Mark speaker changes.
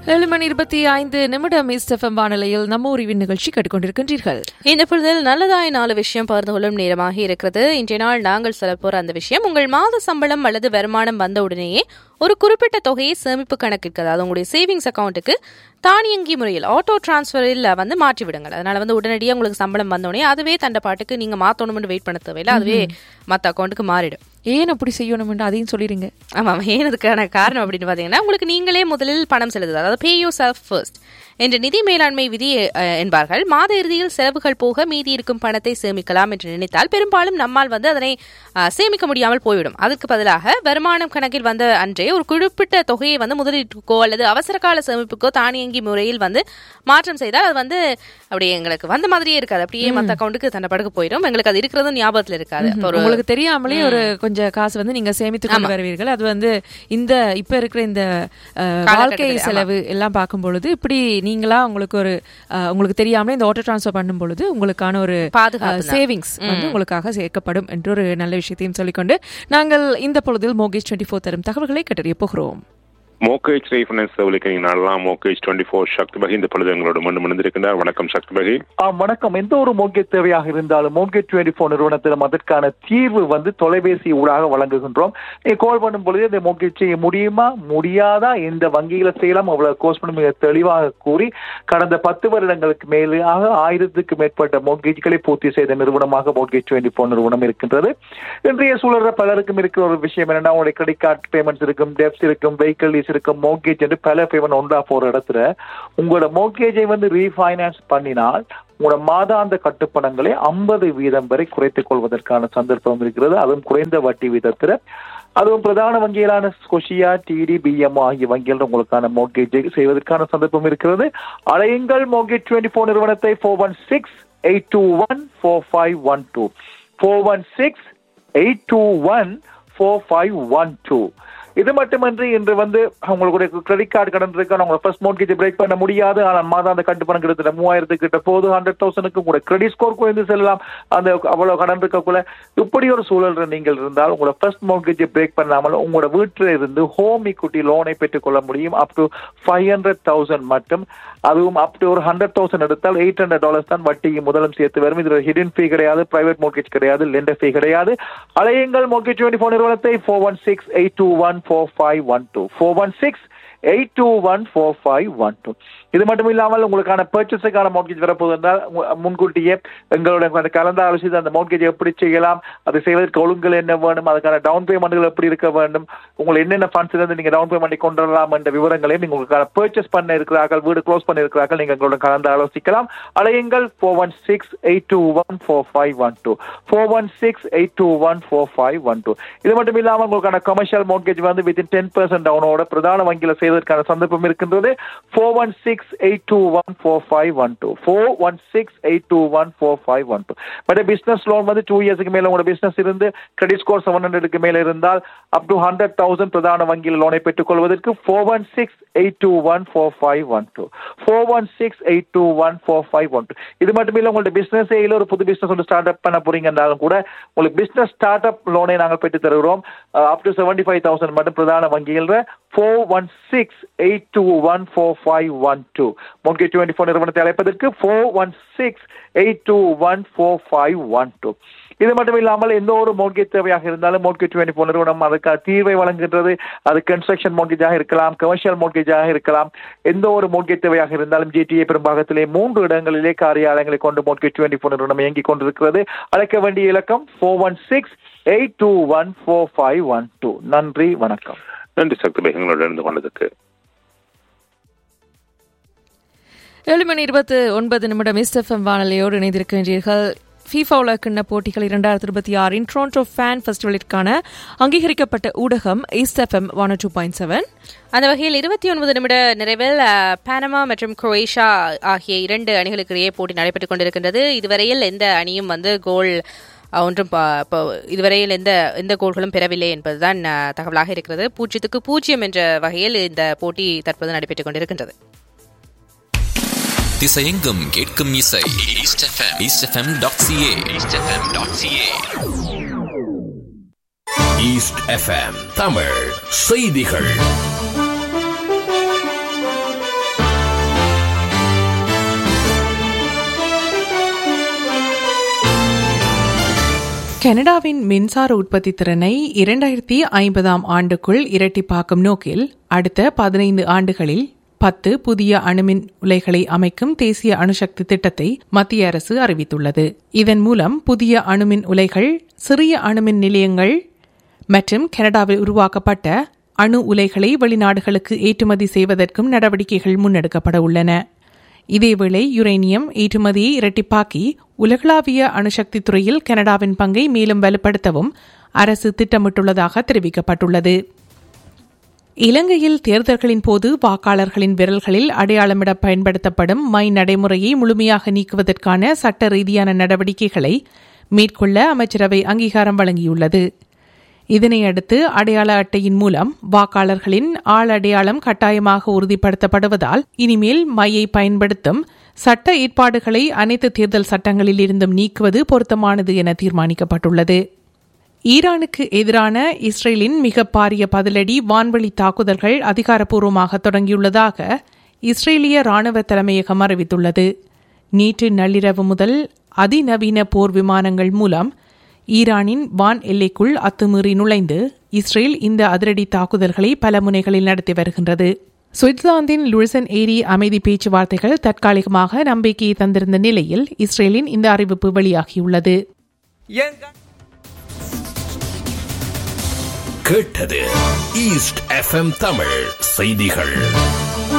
Speaker 1: ஏழு மணி இருபத்தி ஐந்து நிமிடம் இஸ்டெஃபம் வானிலையில் நம்ம உரிவின் நிகழ்ச்சி கேட்டுக்கொண்டிருக்கின்றீர்கள்
Speaker 2: இந்த பொழுதில் நல்லதாய் நாலு விஷயம் பகிர்ந்து கொள்ளும் நேரமாக இருக்கிறது இன்றைய நாள் நாங்கள் சொல்ல போற அந்த விஷயம் உங்கள் மாத சம்பளம் அல்லது வருமானம் வந்த உடனேயே ஒரு குறிப்பிட்ட தொகையை சேமிப்பு கணக்கிற்கு அதாவது உங்களுடைய சேவிங்ஸ் அக்கௌண்ட்டுக்கு தானியங்கி முறையில் ஆட்டோ டிரான்ஸ்ஃபரில் வந்து மாற்றி விடுங்கள் அதனால வந்து உடனடியாக உங்களுக்கு சம்பளம் வந்தோடனே அதுவே தண்ட பாட்டுக்கு நீங்க மாத்தணும்னு வெயிட் பண்ண தேவையில்லை அதுவே மற்ற அக்கௌண்ட்டுக்கு மாறிடும்
Speaker 1: ஏன் அப்படி செய்யணும்னு அதையும் சொல்லிடுங்க
Speaker 2: ஆமாம் ஏன் அதுக்கான காரணம் அப்படின்னு பார்த்தீங்கன்னா உங்களுக்கு நீங்களே முதலில் பணம் செலுத்துது அதாவது பே யூ செல்ஃப் ஃபர்ஸ்ட் என்ற நிதி மேலாண்மை விதி அஹ், என்பார்கள் மாத இறுதியில் செலவுகள் போக மீதி இருக்கும் பணத்தை சேமிக்கலாம் என்று நினைத்தால் பெரும்பாலும் நம்மால் வந்து அதனை அஹ், சேமிக்க முடியாமல் போய்விடும் அதற்கு பதிலாக வருமானம் கணக்கில் வந்த அன்றே ஒரு குறிப்பிட்ட தொகையை வந்து முதலீட்டுக்கோ அல்லது அவசர கால சேமிப்புக்கோ தானியங்கி முறையில் வந்து மாற்றம் செய்தால் அது வந்து அப்படியே எங்களுக்கு வந்த மாதிரியே இருக்காது அப்படியே மற்ற அக்கௌண்ட்டுக்கு தன்னை படுக்க போயிடும் எங்களுக்கு அது இருக்கிறதும் ஞாபகத்தில் இருக்காது அப்ப ஒரு
Speaker 1: உங்களுக்கு தெரியாமலே ஒரு கொஞ்சம் காசு வந்து நீங்க சேமித்து கொண்டு வருவீர்கள் அது வந்து இந்த இப்ப இருக்கிற இந்த அஹ், வாழ்க்கை
Speaker 2: காலகட்டத்துல,
Speaker 1: செலவு எல்லாம் பார்க்கும் பொழுது இப்படி நீங்களா உங்களுக்கு ஒரு அஹ், உங்களுக்கு தெரியாமலே இந்த ஆட்டோ டிரான்ஸ்ஃபர் பண்ணும் பொழுது உங்களுக்கான ஒரு
Speaker 2: பாதுகாப்பு தான்.
Speaker 1: சேவிங்ஸ் வந்து உங்களுக்காக சேர்க்கப்படும் என்ற ஒரு நல்ல விஷயத்தையும் சொல்லிக்கொண்டு நாங்கள் இந்த பொழுதில் மோகேஷ் டுவெண்ட்டி ஃபோர் தரும் தகவல்களை கட்டறிய போகிறோம்
Speaker 3: மோகேஜ் ரீஃபைனான்ஸ் சேவலுக்கு நீங்கள் நாடலாம் மோகேஜ் டுவெண்ட்டி ஃபோர் சக்தி பகி இந்த பொழுது எங்களோட மண்டு மணிந்திருக்கின்றார் வணக்கம் சக்தி பகி
Speaker 4: ஆ, வணக்கம் எந்த ஒரு மோட்கேஜ் தேவையாக இருந்தாலும் மோட்கேஜ் டுவெண்ட்டி ஃபோர் நிறுவனத்திலும் அதற்கான தீர்வு வந்து தொலைபேசி ஊடாக வழங்குகின்றோம் நீங்க கால் பண்ணும் பொழுது இந்த மோட்கேஜ் செய்ய முடியுமா முடியாதா எந்த வங்கியில செய்யலாம் அவ்வளவு கோர்ஸ் பண்ணி மிக தெளிவாக கூறி கடந்த பத்து வருடங்களுக்கு மேலாக ஆயிரத்துக்கு மேற்பட்ட மோட்கேஜ்களை பூர்த்தி செய்த நிறுவனமாக மோட்கேஜ் டுவெண்ட்டி ஃபோர் நிறுவனம் இருக்கின்றது இன்றைய சூழல்ல பலருக்கும் இருக்கிற ஒரு விஷயம் என்னன்னா உங்களுடைய கிரெடிட் கார்டு பேமெண்ட்ஸ் இருக்கும் டெப்ஸ் இருக்கும் வெஹிக்கிள் லீஸ் இருக்கும் மோட்கேஜ் என்று பல பேமெண்ட் ஒன்றா போற இடத்துல உங்களோட மோட்கேஜை வந்து ரீஃபைனான்ஸ் பண்ணினால் உங்களோட மாதாந்த கட்டுப்பணங்களை ஐம்பது வீதம் வரை குறைத்துக் கொள்வதற்கான சந்தர்ப்பம் இருக்கிறது அதுவும் குறைந்த வட்டி வீதத்தில் அதுவும் பிரதான வங்கிகளான ஸ்கொஷியா டிடி பிஎம் ஆகிய வங்கிகள் உங்களுக்கான மோட்கேஜை செய்வதற்கான சந்தர்ப்பம் இருக்கிறது அலையுங்கள் மோட்கேஜ் டுவெண்ட்டி ஃபோர் நிறுவனத்தை four one six eight two one four five one two four one six eight two one four five one two இது மட்டுமின்றி இன்று வந்து உங்களுடைய கிரெடிட் கார்டு கடன் இருக்கு உங்களை ஃபர்ஸ்ட் மோட்கேஜ் பிரேக் பண்ண முடியாது ஆனால் மாதாந்த கட்டுப்பணம் கிட்டத்தட்ட மூவாயிரத்துக்கு கிட்ட போது ஹண்ட்ரட் தௌசண்ட்க்கு கூட கிரெடிட் ஸ்கோர் குறைந்து செல்லலாம் அந்த அவ்வளவு கடன் இருக்கக்குள்ள இப்படி ஒரு சூழல் நீங்கள் இருந்தால் உங்களோட ஃபர்ஸ்ட் மோட்கேஜ் பிரேக் பண்ணாமல் உங்களோட வீட்டில் இருந்து ஹோம் equity லோனை பெற்றுக்கொள்ள முடியும் up to five hundred thousand மட்டும் அதுவும் அப் டு ஒரு ஹண்ட்ரட் தௌசண்ட் எடுத்தால் எயிட் ஹண்ட்ரட் டாலர்ஸ் தான் வட்டிக்கு முதலும் சேர்த்து வரும் இதுல ஹிடன் ஃபீ கிடையாது பிரைவேட் மோட்கேஜ் கிடையாது லெண்டர் ஃபீ கிடையாது அலையுங்கள் மோட்கேஜ் டுவெண்ட்டி ஃபோர் நிறுவனத்தை four one six eight two one four five one two four one six eight two one four five one two இது மட்டும் இல்லாமல் உங்களுக்கான பர்ச்சேஸுக்கான மோட்கேஜ் வரப்போகுது என்றால் உங்க- முன்கூட்டியே எங்களுடைய அந்த கலந்து ஆலோசித்து அந்த மோட்கேஜ் எப்படி செய்யலாம் அதை செய்வதற்கு ஒழுங்குகள் என்ன வேணும் அதுக்கான டவுன் பேமெண்ட்கள் எப்படி இருக்க வேண்டும் உங்களை என்னென்ன ஃபண்ட்ஸ் இருந்து நீங்க டவுன் பேமெண்ட் கொண்டு வரலாம் என்ற விவரங்களையும் நீங்க உங்களுக்கான பர்ச்சேஸ் பண்ண இருக்கிறார்கள் வீடு க்ளோஸ் பண்ண இருக்கிறார்கள் நீங்க எங்களுடன் கலந்து ஆலோசிக்கலாம் அலையுங்கள் four one six eight two one four five one two four one six eight two one four five one two இது மட்டும் இல்லாமல் உங்களுக்கான கமர்ஷியல் மோட்கேஜ் வந்து வித்தின் டென் பர்சன்ட் டவுனோட பிரதான வங்கியில் செய்வதற்கான சந்தர்ப்பம் இருக்கின்றது four one six eight two one four five one two four one six eight two one four five one two but business loan வந்து டூ இயர்ஸ்க்கு மேல உங்களோட பிசினஸ் இருந்து கிரெடிட் ஸ்கோர் செவன் ஹண்ட்ரடுக்கு மேல இருந்தால் அப் டு ஹண்ட்ரட் தௌசண்ட் பிரதான வங்கியில் லோனை பெற்றுக் கொள்வதற்கு four one six eight two one four five one two four one six eight two one four five one two இது மட்டும் இல்லை உங்களோட பிசினஸ் இல்ல ஒரு புது பிசினஸ் ஒன்று ஸ்டார்ட் அப் பண்ண போறீங்க என்றாலும் கூட உங்களுக்கு பிசினஸ் ஸ்டார்ட் அப் லோனை நாங்கள் பெற்று தருகிறோம் up to seventy five thousand மட்டும் பிரதான வங்கியில் four one six eight two one four five one two மோட்கே டுவெண்ட்டி ஃபோர் நிறுவனத்தை அழைப்பதற்கு four one six eight two one four five one two இது மட்டும் இல்லாமல் எந்த ஒரு மோட்கேஜ் தேவையாக இருந்தாலும் மோட்கேஜ் டுவெண்ட்டி ஃபோர் நிறுவனம் அதுக்கான தீர்வை வழங்குகின்றது அது கன்ஸ்ட்ரக்ஷன் மோட்கேஜாக இருக்கலாம் கமர்ஷியல் மோட்கேஜாக இருக்கலாம் எந்த ஒரு மோட்கேஜ் தேவையாக இருந்தாலும் ஜிடிஏ பெரும்பாகத்திலே மூன்று இடங்களிலே காரியாலயங்களை கொண்டு மோட்கேஜ் டுவெண்ட்டி ஃபோர் நிறுவனம் இயங்கிக் கொண்டிருக்கிறது அழைக்க வேண்டிய இலக்கம் four one six eight two one four five one two நன்றி வணக்கம்
Speaker 3: நன்றி சக்தி பகி எங்களோட இருந்து கொண்டதுக்கு
Speaker 1: ஏழு மணி இருபத்து ஒன்பது நிமிடம் இஸ்டெஃபம் வானிலையோடு இணைந்திருக்கின்றீர்கள் ஃபீஃபா உலகக்கிண்ண போட்டிகள் இரண்டாயிரத்தி இருபத்தி ஆறின் டொரண்டோ ஃபேன் ஃபெஸ்டிவலிற்கான அங்கீகரிக்கப்பட்ட ஊடகம் East FM one two point seven
Speaker 2: அந்த வகையில் இருபத்தி ஒன்பது நிமிட நிறைவில் அஹ், பானமா மற்றும் குரோேஷியா ஆகிய இரண்டு அணிகளுக்கு இடையே போட்டி நடைபெற்றுக் கொண்டிருக்கின்றது இதுவரையில் எந்த அணியும் வந்து கோல் அஹ், ஒன்றும் ப- ப- இதுவரையில் எந்த எந்த கோல்களும் பெறவில்லை என்பதுதான் அஹ், தகவலாக இருக்கிறது பூஜ்ஜியத்துக்கு பூஜ்ஜியம் என்ற வகையில் இந்த போட்டி தற்போது நடைபெற்றுக் கொண்டிருக்கின்றது
Speaker 5: திசையெங்கும் கேட்கும் இசை East FM eastfm.ca eastfm.ca
Speaker 6: East FM Tamil செய்திகள் கனடாவின் மின்சார உற்பத்தி திறனை இரண்டாயிரத்தி ஐம்பதாம் ஆண்டுக்குள் இரட்டிப்பாக்கும் நோக்கில் அடுத்த பதினைந்து ஆண்டுகளில் பத்து புதிய அணுமின் உலைகளை அமைக்கும் தேசிய அணுசக்தி திட்டத்தை மத்திய அரசு அறிவித்துள்ளது இதன் மூலம் புதிய அணுமின் உலைகள் சிறிய அணுமின் நிலையங்கள் மற்றும் கனடாவில் உருவாக்கப்பட்ட அணு உலைகளை வெளிநாடுகளுக்கு ஏற்றுமதி செய்வதற்கும் நடவடிக்கைகள் முன்னெடுக்கப்பட உள்ளன இதேவேளை யுரேனியம் ஏற்றுமதியை இரட்டிப்பாக்கி உலகளாவிய அணுசக்தி துறையில் கனடாவின் பங்கை மேலும் வலுப்படுத்தவும் அரசு திட்டமிட்டுள்ளதாக தெரிவிக்கப்பட்டுள்ளது இலங்கையில் தேர்தல்களின் போது வாக்காளர்களின் விரல்களில் அடையாளமிட பயன்படுத்தப்படும் மை நடைமுறையை முழுமையாக நீக்குவதற்கான சட்ட ரீதியான நடவடிக்கைகளை மேற்கொள்ள அமைச்சரவை அங்கீகாரம் வழங்கியுள்ளது இதனையடுத்து அடையாள அட்டையின் மூலம் வாக்காளர்களின் ஆள் அடையாளம் கட்டாயமாக உறுதிப்படுத்தப்படுவதால் இனிமேல் மையை பயன்படுத்தும் சட்ட ஏற்பாடுகளை அனைத்து தேர்தல் சட்டங்களில் இருந்தும் நீக்குவது பொருத்தமானது என தீர்மானிக்கப்பட்டுள்ளது ஈரானுக்கு எதிரான இஸ்ரேலின் மிக பாரிய பதிலடி வான்வழி தாக்குதல்கள் அதிகாரப்பூர்வமாக தொடங்கியுள்ளதாக இஸ்ரேலிய ராணுவ தலைமையகம் அறிவித்துள்ளது நேற்று நள்ளிரவு முதல் அதிநவீன போர் விமானங்கள் மூலம் ஈரானின் வான் எல்லைக்குள் அத்துமீறி நுழைந்து இஸ்ரேல் இந்த அதிரடி தாக்குதல்களை பல முனைகளில் நடத்தி வருகின்றது சுவிட்சர்லாந்தின் லுசன் ஏரி அமைதி பேச்சுவார்த்தைகள் தற்காலிகமாக நம்பிக்கையை தந்திருந்த நிலையில் இஸ்ரேலின் இந்த அறிவிப்பு வெளியாகியுள்ளது
Speaker 7: கேட்டது ஈஸ்ட் எஃப்எம் தமிழ் செய்திகள்